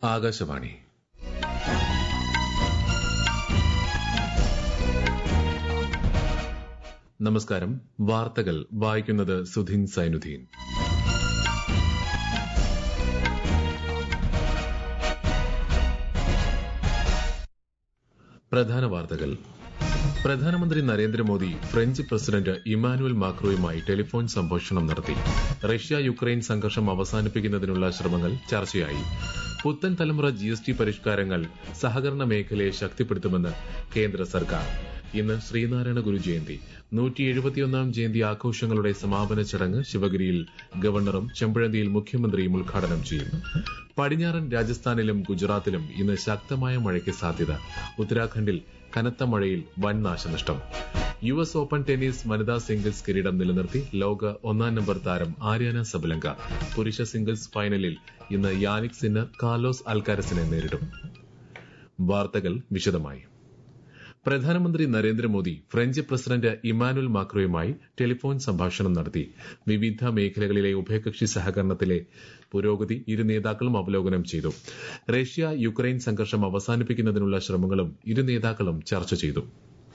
ആകാശവാണി നമസ്കാരം വാർത്തകൾ വായിക്കുന്നത് സുധീൻ സൈനുദ്ദീൻ പ്രധാന വാർത്തകൾ പ്രധാനമന്ത്രി Narendra Modi French president Emmanuel മാക്രോയുമായി telephone സംഭാഷണം നടത്തി റഷ്യ യുക്രൈൻ സംഘർഷം അവസാനിപ്പിക്കുന്നതിനുള്ള ശ്രമങ്ങൾ ചർച്ചയായി പുത്തൻ തലമുറ ജി എസ് ടി പരിഷ്കാരങ്ങൾ സഹകരണ മേഖലയെ ശക്തിപ്പെടുത്തുമെന്ന് കേന്ദ്ര സർക്കാർ ഇന്ന് ശ്രീനാരായണ ഗുരു ജയന്തി നൂറ്റി എഴുപത്തിയൊന്നാം ജയന്തി ആഘോഷങ്ങളുടെ സമാപന ചടങ്ങ് ശിവഗിരിയിൽ ഗവർണറും ചെമ്പഴന്തിയിൽ മുഖ്യമന്ത്രിയും ഉദ്ഘാടനം ചെയ്യും പടിഞ്ഞാറൻ രാജസ്ഥാനിലും ഗുജറാത്തിലും ഇന്ന് ശക്തമായ മഴയ്ക്ക് സാധ്യത ഉത്തരാഖണ്ഡിൽ കനത്ത മഴയിൽ വൻ നാശനഷ്ടം യു എസ് ഓപ്പൺ ടെന്നീസ് വനിതാ സിംഗിൾസ് കിരീടം നിലനിർത്തി ലോക ഒന്നാം നമ്പർ താരം ആര്യാന സബലങ്ക പുരുഷ സിംഗിൾസ് ഫൈനലിൽ ഇന്ന് യാനിക് സിന്നർ കാർലോസ് അൽക്കാരസിനെ നേരിടും വാർത്തകൾ വിശദമായി പ്രധാനമന്ത്രി Narendra Modi French president Emmanuel മാക്രോയുമായി telephone സംഭാഷണം നടത്തി വിവിധ മേഖലകളിലെ ഉഭയകക്ഷി സഹകരണത്തിലെ പുരോഗതി ഇരു നേതാക്കളും അവലോകനം ചെയ്തു റഷ്യ യുക്രൈൻ സംഘർഷം അവസാനിപ്പിക്കുന്നതിനുള്ള ശ്രമങ്ങളും ഇരു നേതാക്കളും ചർച്ച ചെയ്തു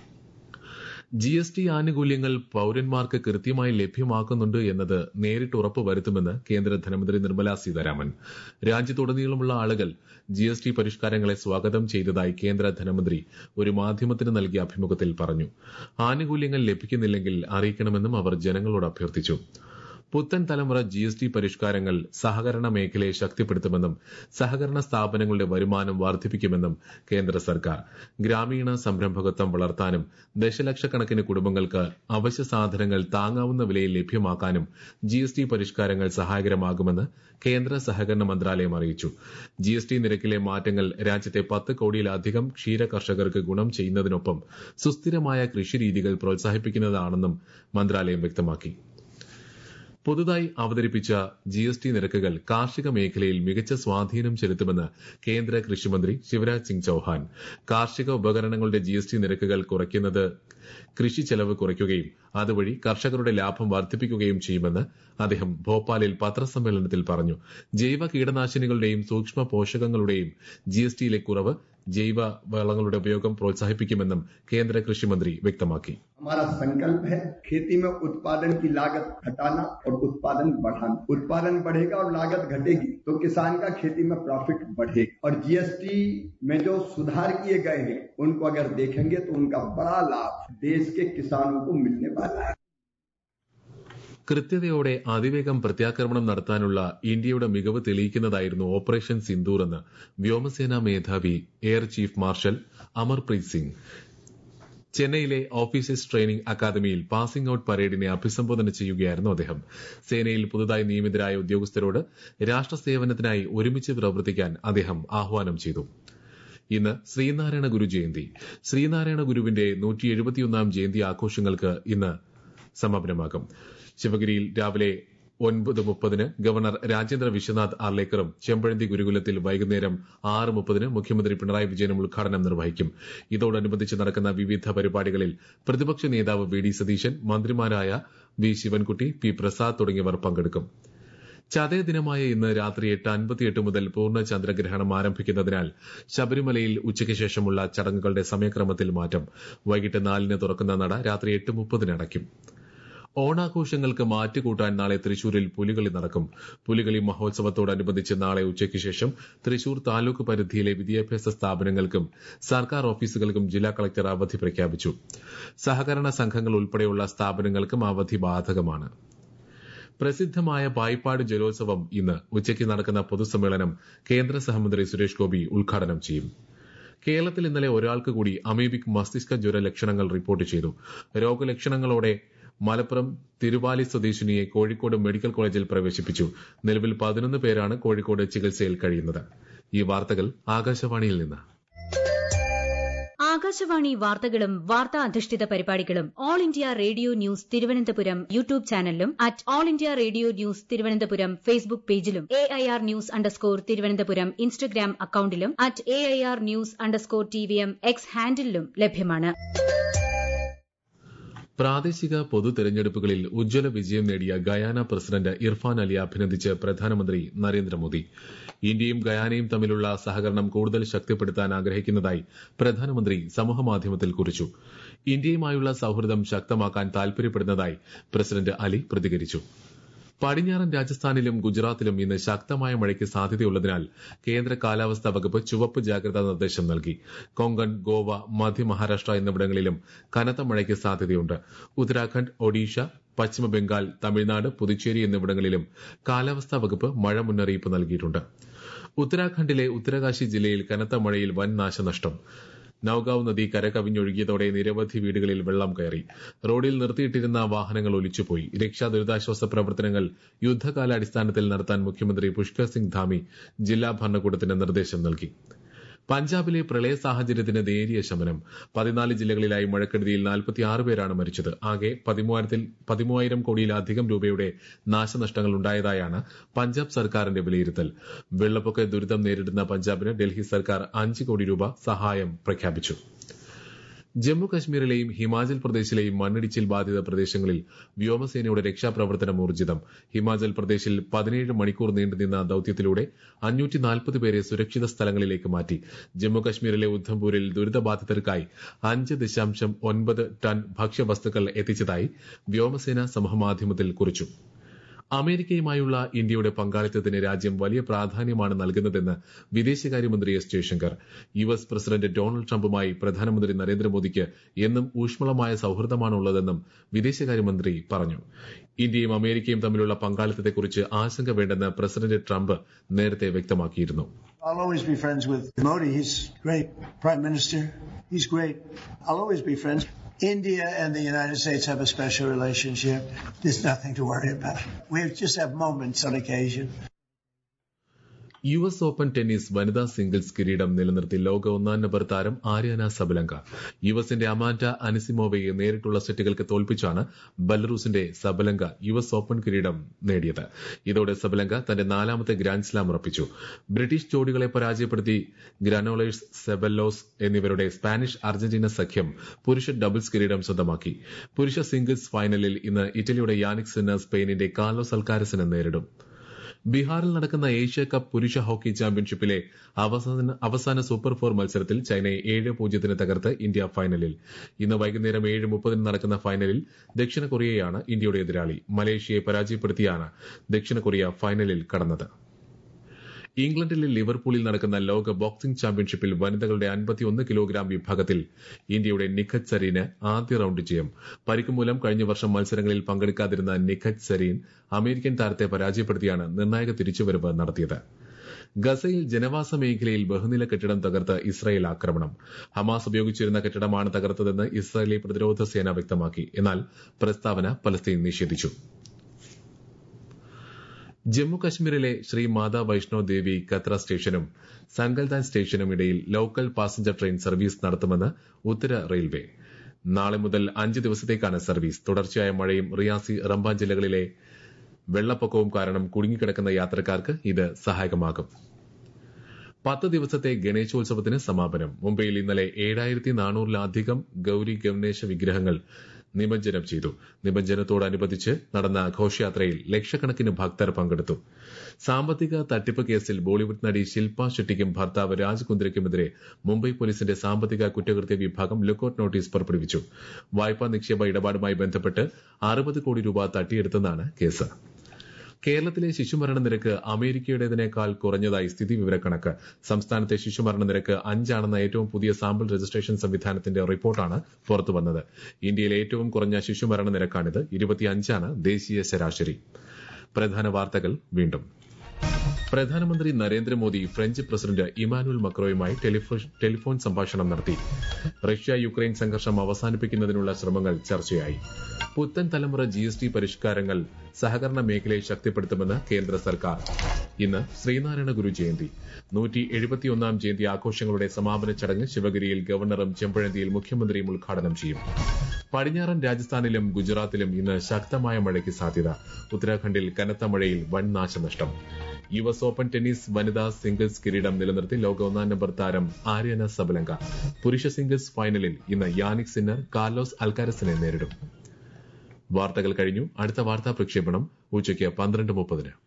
ജി എസ് ടി ആനുകൂല്യങ്ങൾ പൌരന്മാർക്ക് കൃത്യമായി ലഭ്യമാക്കുന്നുണ്ട് എന്നത് നേരിട്ട് ഉറപ്പുവരുത്തുമെന്ന് കേന്ദ്ര ധനമന്ത്രി നിർമ്മല സീതാരാമൻ രാജ്യത്തുടനീളമുള്ള ആളുകൾ ജി എസ് ടി പരിഷ്കാരങ്ങളെ സ്വാഗതം ചെയ്തതായി കേന്ദ്ര ധനമന്ത്രി ഒരു മാധ്യമത്തിന് നൽകിയ അഭിമുഖത്തിൽ പറഞ്ഞു ആനുകൂല്യങ്ങൾ ലഭിക്കുന്നില്ലെങ്കിൽ അറിയിക്കണമെന്നും അവർ ജനങ്ങളോട് അഭ്യർത്ഥിച്ചു പുത്തൻ തലമുറ ജി എസ് ടി പരിഷ്കാരങ്ങൾ സഹകരണ മേഖലയെ ശക്തിപ്പെടുത്തുമെന്നും സഹകരണ സ്ഥാപനങ്ങളുടെ വരുമാനം വർദ്ധിപ്പിക്കുമെന്നും കേന്ദ്ര സർക്കാർ ഗ്രാമീണ സംരംഭകത്വം വളർത്താനും ദശലക്ഷക്കണക്കിന് കുടുംബങ്ങൾക്ക് അവശ്യ സാധനങ്ങൾ താങ്ങാവുന്ന വിലയിൽ ലഭ്യമാക്കാനും ജി എസ് ടി പരിഷ്കാരങ്ങൾ സഹായകരമാകുമെന്ന് കേന്ദ്ര സഹകരണ മന്ത്രാലയം അറിയിച്ചു ജി എസ് ടി നിരക്കിലെ മാറ്റങ്ങൾ രാജ്യത്തെ പത്ത് കോടിയിലധികം ക്ഷീര കർഷകർക്ക് ഗുണം ചെയ്യുന്നതിനൊപ്പം സുസ്ഥിരമായ കൃഷിരീതികൾ പ്രോത്സാഹിപ്പിക്കുന്നതാണെന്നും മന്ത്രാലയം വ്യക്തമാക്കി പുതുതായി അവതരിപ്പിച്ച ജി എസ് ടി നിരക്കുകൾ കാർഷിക മേഖലയിൽ മികച്ച സ്വാധീനം ചെലുത്തുമെന്ന് കേന്ദ്ര കൃഷിമന്ത്രി ശിവരാജ് സിംഗ് ചൌഹാൻ കാർഷിക ഉപകരണങ്ങളുടെ ജി എസ് ടി നിരക്കുകൾ കുറയ്ക്കുന്നത് കൃഷി ചെലവ് കുറയ്ക്കുകയും അതുവഴി കർഷകരുടെ ലാഭം വർദ്ധിപ്പിക്കുകയും ചെയ്യുമെന്ന് അദ്ദേഹം ഭോപ്പാലിൽ പത്രസമ്മേളനത്തിൽ പറഞ്ഞു ജൈവ കീടനാശിനികളുടെയും സൂക്ഷ്മ പോഷകങ്ങളുടെയും ജി എസ് ടിയിലെ കുറവ് ജൈവ വളങ്ങളുടെ ഉപയോഗം പ്രോത്സാഹിപ്പിക്കുമെന്നും കേന്ദ്ര കൃഷിമന്ത്രി വ്യക്തമാക്കി हमारा संकल्प है खेती में उत्पादन की लागत घटाना और उत्पादन बढ़ाना उत्पादन बढ़ेगा और लागत घटेगी तो किसान का खेती में प्रॉफिट बढ़ेगा और जीएसटी में जो सुधार किए गए हैं उनको अगर देखेंगे तो उनका बड़ा लाभ देश के किसानों को मिलने वाला है കൃത്യതയോടെ അതിവേഗം പ്രത്യാക്രമണം നടത്താനുള്ള ഇന്ത്യയുടെ മികവ് തെളിയിക്കുന്നതായിരുന്നു ഓപ്പറേഷൻ സിന്ദൂർ എന്ന് വ്യോമസേനാ മേധാവി air chief marshal Amarpreet Singh ചെന്നൈയിലെ ഓഫീസേഴ്സ് ട്രെയിനിംഗ് അക്കാദമിയിൽ പാസിംഗ് ഔട്ട് പരേഡിനെ അഭിസംബോധന ചെയ്യുകയായിരുന്നു അദ്ദേഹം സേനയിൽ പുതുതായി നിയമിതരായ ഉദ്യോഗസ്ഥരോട് രാഷ്ട്രസേവനത്തിനായി ഒരുമിച്ച് പ്രവർത്തിക്കാൻ അദ്ദേഹം ആഹ്വാനം ചെയ്തു ഇന്ന് ശ്രീനാരായണ ഗുരു ജയന്തി ശ്രീനാരായണ ഗുരുവിന്റെ നൂറ്റി എഴുപത്തിയൊന്നാം ജയന്തി ആഘോഷങ്ങൾക്ക് ഇന്ന് സമാപനമാകും ശിവഗിരിയിൽ രാവിലെ ഒൻപത് മുപ്പതിന് ഗവർണർ രാജേന്ദ്ര വിശ്വനാഥ് ആർലേക്കറും ചെമ്പഴന്തി ഗുരുകുലത്തിൽ വൈകുന്നേരം ആറ് മുപ്പതിന് മുഖ്യമന്ത്രി പിണറായി വിജയനും ഉദ്ഘാടനം നിർവഹിക്കും ഇതോടനുബന്ധിച്ച് നടക്കുന്ന വിവിധ പരിപാടികളിൽ പ്രതിപക്ഷ നേതാവ് വി ഡി സതീശൻ മന്ത്രിമാരായ വി ശിവൻകുട്ടി പി പ്രസാദ് തുടങ്ങിയവർ പങ്കെടുക്കും ചതയ ദിനമായ ഇന്ന് രാത്രി എട്ട് അൻപത്തിയെട്ട് മുതൽ പൂർണ്ണ ചന്ദ്രഗ്രഹണം ആരംഭിക്കുന്നതിനാൽ ശബരിമലയിൽ ഉച്ചയ്ക്ക് ശേഷമുള്ള ചടങ്ങുകളുടെ സമയക്രമത്തിൽ മാറ്റം വൈകിട്ട് നാലിന് തുറക്കുന്ന നട രാത്രി എട്ട് മുപ്പതിന് അടയ്ക്കും ഓണാഘോഷങ്ങൾക്ക് മാറ്റുകൂട്ടാൻ നാളെ തൃശൂരിൽ പുലികളി നടക്കും പുലികളി മഹോത്സവത്തോടനുബന്ധിച്ച് നാളെ ഉച്ചയ്ക്ക് ശേഷം തൃശൂർ താലൂക്ക് പരിധിയിലെ വിദ്യാഭ്യാസ സ്ഥാപനങ്ങൾക്കും സർക്കാർ ഓഫീസുകൾക്കും ജില്ലാ കളക്ടർ അവധി പ്രഖ്യാപിച്ചു സഹകരണ സംഘങ്ങൾ ഉൾപ്പെടെയുള്ള സ്ഥാപനങ്ങൾക്കും അവധി ബാധകമാണ് പ്രസിദ്ധമായ പായിപ്പാട് ജലോത്സവം ഇന്ന് ഉച്ചയ്ക്ക് നടക്കുന്ന പൊതുസമ്മേളനം കേന്ദ്ര സഹമന്ത്രി സുരേഷ് ഗോപി ഉദ്ഘാടനം ചെയ്യും കേരളത്തിൽ ഇന്നലെ ഒരാൾക്ക് കൂടി അമീബിക് മസ്തിഷ്ക ജ്വര ലക്ഷണങ്ങൾ റിപ്പോർട്ട് ചെയ്തു രോഗലക്ഷണങ്ങളോടെ മലപ്പുറം തിരുവാലി സ്വദേശിനിയെ കോഴിക്കോട് മെഡിക്കൽ കോളേജിൽ പ്രവേശിപ്പിച്ചു നിലവിൽ പതിനൊന്ന് പേരാണ് കോഴിക്കോട് ചികിത്സയിൽ കഴിയുന്നത് ഈ വാർത്തകൾ ആകാശവാണിയിൽ നിന്ന് ആകാശവാണി വാർത്തകളും വാർത്താ അധിഷ്ഠിത പരിപാടികളും all India radio news Thiruvananthapuram YouTube ചാനലിലും at all India radio news Thiruvananthapuram Facebook പേജിലും A I R news underscore Thiruvananthapuram Instagram അക്കൌണ്ടിലും at A I R news underscore T V M X ഹാൻഡിലും ലഭ്യമാണ് പ്രാദേശിക പൊതു തെരഞ്ഞെടുപ്പുകളിൽ ഉജ്ജ്വല വിജയം നേടിയ ഗയാന പ്രസിഡന്റ് ഇർഫാൻ അലി അഭിനന്ദിച്ച് പ്രധാനമന്ത്രി നരേന്ദ്രമോദി ഇന്ത്യയും ഗയാനയും തമ്മിലുള്ള സഹകരണം കൂടുതൽ ശക്തിപ്പെടുത്താൻ ആഗ്രഹിക്കുന്നതായി പ്രധാനമന്ത്രി സമൂഹമാധ്യമത്തിൽ കുറിച്ചു ഇന്ത്യയുമായുള്ള സൌഹൃദം ശക്തമാക്കാൻ താൽപര്യപ്പെടുന്നതായി പ്രസിഡന്റ് അലി പ്രതികരിച്ചു പടിഞ്ഞാറൻ രാജസ്ഥാനിലും ഗുജറാത്തിലും ഇന്ന് ശക്തമായ മഴയ്ക്ക് സാധ്യതയുള്ളതിനാൽ കേന്ദ്ര കാലാവസ്ഥാ വകുപ്പ് ചുവപ്പ് ജാഗ്രതാ നിർദ്ദേശം നൽകി കൊങ്കൺ ഗോവ മധ്യ മഹാരാഷ്ട്ര എന്നിവിടങ്ങളിലും കനത്ത മഴയ്ക്ക് സാധ്യതയുണ്ട് ഉത്തരാഖണ്ഡ് ഒഡീഷ പശ്ചിമ ബംഗാൾ തമിഴ്നാട് പുതുച്ചേരി എന്നിവിടങ്ങളിലും കാലാവസ്ഥാ വകുപ്പ് മഴ മുന്നറിയിപ്പ് നൽകിയിട്ടുണ്ട് ഉത്തരാഖണ്ഡിലെ ഉത്തരകാശി ജില്ലയിൽ കനത്ത മഴയിൽ വൻ നാശനഷ്ടം നൌഗാവ് നദി കരകവിഞ്ഞൊഴുകിയതോടെ നിരവധി വീടുകളിൽ വെള്ളം കയറി റോഡിൽ നിർത്തിയിട്ടിരുന്ന വാഹനങ്ങൾ ഒലിച്ചുപോയി രക്ഷാ ദുരിതാശ്വാസ പ്രവർത്തനങ്ങൾ യുദ്ധകാലാടിസ്ഥാനത്തിൽ നടത്താൻ മുഖ്യമന്ത്രി പുഷ്കർ സിംഗ് ധാമി ജില്ലാ ഭരണകൂടത്തിന് നിർദ്ദേശം നൽകി പഞ്ചാബിലെ പ്രളയ സാഹചര്യത്തിന് നേരിയ ശമനം പതിനാല് ജില്ലകളിലായി മഴക്കെടുതിയിൽ നാൽപ്പത്തിയാറ് പേരാണ് മരിച്ചത് ആകെ പതിമൂവായിരത്തിൽ പതിമൂവായിരം കോടിയിലധികം രൂപയുടെ നാശനഷ്ടങ്ങൾ ഉണ്ടായതായാണ് പഞ്ചാബ് സർക്കാരിന്റെ വിലയിരുത്തൽ വെള്ളപ്പൊക്ക ദുരിതം നേരിടുന്ന പഞ്ചാബിന് ഡൽഹി സർക്കാർ അഞ്ച് കോടി രൂപ സഹായം പ്രഖ്യാപിച്ചു ജമ്മു കശ്മീരിലെയും ഹിമാചൽ പ്രദേശിലെയും മണ്ണിടിച്ചിൽ ബാധിത പ്രദേശങ്ങളിൽ വ്യോമസേനയുടെ രക്ഷാപ്രവർത്തനം ഊർജിതം ഹിമാചൽ പ്രദേശിൽ പതിനേഴ് മണിക്കൂർ നീണ്ടുനിന്ന ദൌത്യത്തിലൂടെ അഞ്ഞൂറ്റി നാൽപ്പത് പേരെ സുരക്ഷിത സ്ഥലങ്ങളിലേക്ക് മാറ്റി ജമ്മു കശ്മീരിലെ ഉദ്ധംപൂരിൽ ദുരിതബാധിതർക്കായി അഞ്ച് ദശാംശം ഒൻപത് ടൺ ഭക്ഷ്യവസ്തുക്കൾ എത്തിച്ചതായി വ്യോമസേന സമൂഹമാധ്യമത്തിൽ കുറിച്ചു അമേരിക്കയുമായുള്ള ഇന്ത്യയുടെ പങ്കാളിത്തത്തിന് രാജ്യം വലിയ പ്രാധാന്യമാണ് നൽകുന്നതെന്ന് വിദേശകാര്യമന്ത്രി S Jaishankar U S president Donald ട്രംപുമായി പ്രധാനമന്ത്രി നരേന്ദ്രമോദിക്ക് എന്നും ഊഷ്മളമായ സൌഹൃദമാണുള്ളതെന്നും വിദേശകാര്യമന്ത്രി പറഞ്ഞു ഇന്ത്യയും അമേരിക്കയും തമ്മിലുള്ള പങ്കാളിത്തത്തെക്കുറിച്ച് ആശങ്ക വേണ്ടെന്ന് പ്രസിഡന്റ് ട്രംപ് നേരത്തെ വ്യക്തമാക്കിയിരുന്നു I'll always be friends with Modi. He's great. Prime Minister. He's great. I'll always be friends. India and the United States have a special relationship. There's nothing to worry about. We just have moments on occasion. U S open tennis വനിതാ singles കിരീടം നിലനിർത്തി ലോക ഒന്നാം number താരം Aryna Sabalenka U എസിന്റെ Amanda അനിസിമോവയെ നേരിട്ടുള്ള സെറ്റുകൾക്ക് തോൽപ്പിച്ചാണ് ബലറൂസിന്റെ സബലങ്ക യു എസ് ഓപ്പൺ കിരീടം നേടിയത് ഇതോടെ സബലങ്ക തന്റെ നാലാമത്തെ ഗ്രാൻഡ് സ്ലാം ഉറപ്പിച്ചു ബ്രിട്ടീഷ് ജോഡികളെ പരാജയപ്പെടുത്തി ഗ്രാനോളേഴ്സ് സെബല്ലോസ് എന്നിവരുടെ സ്പാനിഷ് അർജന്റീന സഖ്യം പുരുഷ ഡബിൾസ് കിരീടം സ്വന്തമാക്കി പുരുഷ സിംഗിൾസ് ഫൈനലിൽ ഇന്ന് ഇറ്റലിയുടെ യാനിക് സിന്നർ സ്പെയിനിന്റെ കാർലോസ് അൽക്കാരസിനെ നേരിടും ബീഹാറിൽ നടക്കുന്ന ഏഷ്യ കപ്പ് പുരുഷ ഹോക്കി ചാമ്പ്യൻഷിപ്പിലെ അവസാന അവസാന സൂപ്പർ ഫോർ മത്സരത്തിൽ ചൈനയെ ഏഴ് പൂജ്യത്തിന് തകർത്ത് ഇന്ത്യ ഫൈനലിൽ ഇന്ന് വൈകുന്നേരം ഏഴ് മുപ്പതിന് നടക്കുന്ന ഫൈനലിൽ ദക്ഷിണ കൊറിയയാണ് ഇന്ത്യയുടെ എതിരാളി മലേഷ്യയെ പരാജയപ്പെടുത്തിയാണ് ദക്ഷിണ കൊറിയ ഫൈനലിൽ കടന്നത് ഇംഗ്ലണ്ടിലെ ലിവർപൂളിൽ നടക്കുന്ന ലോക ബോക്സിംഗ് ചാമ്പ്യൻഷിപ്പിൽ വനിതകളുടെ അൻപത്തിയൊന്ന് കിലോഗ്രാം വിഭാഗത്തിൽ ഇന്ത്യയുടെ നിഖത് സരീന് ആദ്യ റൌണ്ട് ജയം പരിക്ക് മൂലം കഴിഞ്ഞ വർഷം മത്സരങ്ങളിൽ പങ്കെടുക്കാതിരുന്ന നിഖത് സരീൻ അമേരിക്കൻ താരത്തെ പരാജയപ്പെടുത്തിയാണ് നിർണായക തിരിച്ചുവരവ് നടത്തിയത് ഗസയിൽ ജനവാസ മേഖലയിൽ ബഹുനില കെട്ടിടം തകർത്ത് ഇസ്രായേൽ ആക്രമണം ഹമാസ് ഉപയോഗിച്ചിരുന്ന കെട്ടിടമാണ് തകർത്തതെന്ന് ഇസ്രായേലി പ്രതിരോധ സേന വ്യക്തമാക്കി എന്നാൽ പ്രസ്താവന പലസ്തീൻ നിഷേധിച്ചു ജമ്മു കശ്മീരിലെ ശ്രീ മാതാ വൈഷ്ണോ ദേവി കത്ര സ്റ്റേഷനും സങ്കൽദാൻ സ്റ്റേഷനും ഇടയിൽ ലോക്കൽ പാസഞ്ചർ ട്രെയിൻ സർവീസ് നടത്തുമെന്ന് ഉത്തര റെയിൽവേ നാളെ മുതൽ അഞ്ച് ദിവസത്തേക്കാണ് സർവീസ് തുടർച്ചയായ മഴയും റിയാസി റംബാൻ ജില്ലകളിലെ വെള്ളപ്പൊക്കവും കാരണം കുടുങ്ങിക്കിടക്കുന്ന യാത്രക്കാർക്ക് ഇത് സഹായകമാകും പത്ത് ദിവസത്തെ ഗണേശോത്സവത്തിന് സമാപനം മുംബൈയിൽ ഇന്നലെ ഏഴായിരത്തി നാനൂറിലധികം ഗൌരി ഗണേശ വിഗ്രഹങ്ങൾ നിമജ്ജനം ചെയ്തു നിമജ്ജനത്തോടനുബന്ധിച്ച് നടന്ന ഘോഷയാത്രയിൽ ലക്ഷക്കണക്കിന് ഭക്തർ പങ്കെടുത്തു സാമ്പത്തിക തട്ടിപ്പ് കേസിൽ ബോളിവുഡ് നടി ശില്പ ഷെട്ടിക്കും ഭർത്താവ് രാജ് കുന്ദ്രയ്ക്കുമെതിരെ മുംബൈ പോലീസിന്റെ സാമ്പത്തിക കുറ്റകൃത്യ വിഭാഗം ലുക്കൌട്ട് നോട്ടീസ് പുറപ്പെടുവിച്ചു വായ്പാ നിക്ഷേപ ഇടപാടുമായി ബന്ധപ്പെട്ട് അറുപത് കോടി രൂപ തട്ടിയെടുത്തെന്നാണ് കേസ് കേരളത്തിലെ ശിശുമരണ നിരക്ക് അമേരിക്കയുടേതിനേക്കാൾ കുറഞ്ഞതായി സ്ഥിതി വിവരക്കണക്ക് സംസ്ഥാനത്തെ ശിശുമരണ നിരക്ക് അഞ്ചാണെന്ന ഏറ്റവും പുതിയ സാമ്പിൾ രജിസ്ട്രേഷൻ സംവിധാനത്തിന്റെ റിപ്പോർട്ടാണ് പുറത്തുവന്നത് ഇന്ത്യയിലെ ഏറ്റവും കുറഞ്ഞ ശിശുമരണ നിരക്കാണിത് ഇരുപത്തിയഞ്ചാണ് ദേശീയ ശരാശരി പ്രധാന വാർത്തകൾ വീണ്ടും പ്രധാനമന്ത്രി Narendra Modi French president Emmanuel മക്രോയുമായി telephone സംഭാഷണം നടത്തി റഷ്യ യുക്രൈൻ സംഘർഷം അവസാനിപ്പിക്കുന്നതിനുള്ള ശ്രമങ്ങൾ ചർച്ചയായി പുത്തൻ തലമുറ ജി എസ് ടി പരിഷ്കാരങ്ങൾ സഹകരണ മേഖലയെ ശക്തിപ്പെടുത്തുമെന്ന് കേന്ദ്ര സർക്കാർ ഇന്ന് ശ്രീനാരായണ ഗുരു ജയന്തി നൂറ്റി എഴുപത്തിയൊന്നാം ജയന്തി ആഘോഷങ്ങളുടെ സമാപന ചടങ്ങ് ശിവഗിരിയിൽ ഗവർണറും ചെമ്പഴന്തിയിൽ മുഖ്യമന്ത്രിയും ഉദ്ഘാടനം ചെയ്യും പടിഞ്ഞാറൻ രാജസ്ഥാനിലും ഗുജറാത്തിലും ഇന്ന് ശക്തമായ മഴയ്ക്ക് സാധ്യത ഉത്തരാഖണ്ഡിൽ കനത്ത മഴയിൽ വൻ നാശനഷ്ടം യു എസ് ഓപ്പൺ ടെന്നീസ് വനിതാ സിംഗിൾസ് കിരീടം നിലനിർത്തി ലോക ഒന്നാം നമ്പർ താരം ആര്യന സബലങ്ക പുരുഷ സിംഗിൾസ് ഫൈനലിൽ ഇന്ന് യാനിക് സിന്നർ കാർലോസ് അൽക്കാരസിനെ നേരിടും വാർത്തകൾ കഴിഞ്ഞു അടുത്ത വാർത്താ പ്രക്ഷേപണം ഉച്ചയ്ക്ക് പന്ത്രണ്ട് മുപ്പതിന്